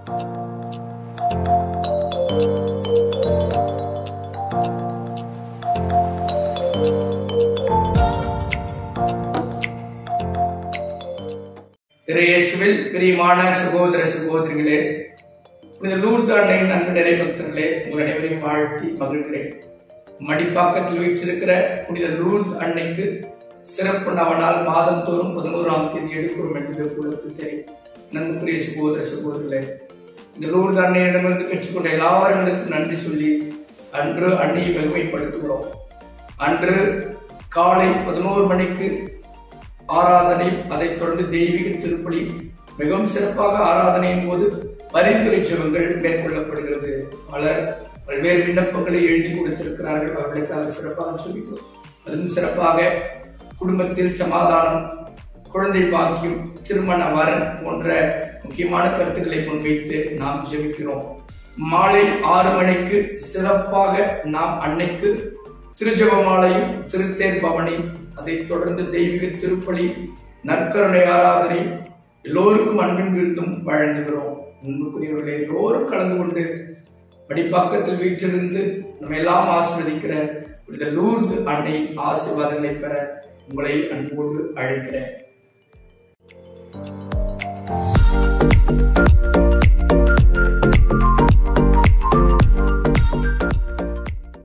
இயேசுவில் பிரியமான சகோதர சகோதரிகளே புனித லூர்து அன்னையின் அன்பு நிறை பக்தர்களே உங்கள் அனைவரையும் வாழ்த்தி மகிழ்கிறேன் மடிப்பாக்கத்தில் வீற்றிருக்கிற புனித லூர்து அன்னைக்கு சிறப்பு நவனால் மாதம் தோறும் பதினோராம் தேதி எடுக்கிறோம் என்பது உங்களுக்கு தெரியும் நன்றிக்குரிய சகோதர சகோதரிகளே இந்த லூர்து அன்னையிடமிருந்து பெற்றுக்கொண்ட எல்லாவர்களுக்கும் நன்றி சொல்லி அன்று அன்னையை பெருமைப்படுத்துகிறோம் அன்று காலை பதினோரு மணிக்கு ஆராதனை அதைத் தொடர்ந்து தெய்வீக திருப்பலி மிகவும் சிறப்பாக ஆராதனையின் போது பரிந்துரை ஜெபங்கள் மேற்கொள்ளப்படுகிறது பலர் பல்வேறு விண்ணப்பங்களை எழுதி கொடுத்திருக்கிறார்கள் அவர்களுக்காக சிறப்பாக சொல்லிக்கிறோம் அதுவும் சிறப்பாக குடும்பத்தில் சமாதானம் குழந்தை பாக்கியம் திருமண வரன் போன்ற முக்கியமான கருத்துக்களை முன்வைத்து நாம் ஜெபிக்கிறோம் மாலை ஆறு மணிக்கு சிறப்பாக நாம் அன்னைக்கு திருஜபமாலையும் திருத்தேர் பவனையும் அதைத் தொடர்ந்து தெய்வீக திருப்பலி நற்கருணை ஆராதனை எல்லோருக்கும் அன்பின் விருந்தும் வழங்குகிறோம் அன்புக்குரியவர்களே எல்லோரும் கலந்து கொண்டு படிப்பாக்கத்தில் வீற்றிருந்து நம்ம எல்லாம் ஆசிர்வதிக்கிற இந்த லூர்து அன்னை ஆசீர்வாதங்களை பெற உங்களை அன்போடு அழைக்கிறேன்